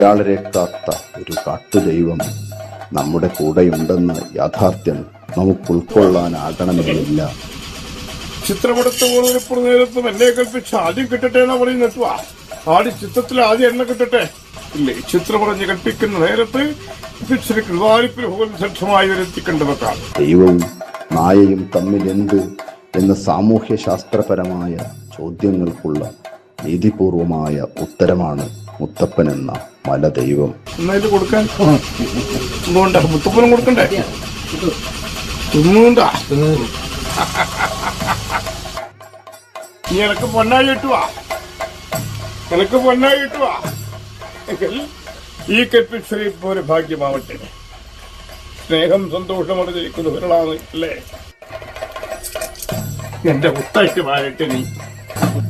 അയാളരെ കാത്ത ഒരു കാട്ടുദൈവം നമ്മുടെ കൂടെയുണ്ടെന്ന യാഥാർത്ഥ്യം നമുക്ക് ഉൾക്കൊള്ളാനാകണമെന്നില്ല ചിത്രപടത്ത് പോകുന്നതിനിപ്പോൾ നേരത്തും എന്നെ കൽപ്പിച്ച് ആദ്യം കിട്ടട്ടെ എന്നാ പറയുന്നത് ആദ്യം ചിത്രത്തിൽ ആദ്യം എണ്ണ കിട്ടട്ടെ ഇല്ലേ ചിത്രപടഞ്ഞ് കൽപ്പിക്കുന്ന നേരത്ത് പിക്ചർ കൃതാരിപ്പിൽ പോലും സക്ഷമായി വരുത്തിക്കേണ്ടതൊക്കെ ദൈവവും നായയും തമ്മിൽ എന്ത് എന്ന സാമൂഹ്യ ശാസ്ത്രപരമായ ചോദ്യങ്ങൾക്കുള്ള നീതിപൂർവമായ ഉത്തരമാണ് മുത്തപ്പൻ എന്ന മലദൈവം എന്നായിട്ട് കൊടുക്കാൻ എന്തുകൊണ്ടാ മുത്തപ്പനും കൊടുക്കണ്ടേ തിന്നുകൊണ്ടാ നീ എനക്ക് പൊന്നായി കിട്ടുവാ എനക്ക് പൊന്നായി കിട്ടുവാ എങ്കിൽ ഈ കൽപ്പിച്ചത് ഇപ്പൊ ഒരു ഭാഗ്യമാവട്ടെ സ്നേഹം സന്തോഷം അടഞ്ഞിരിക്കുന്ന വിരളാണ് അല്ലേ എന്റെ മുത്തായിട്ട് വാഴട്ടെ നീ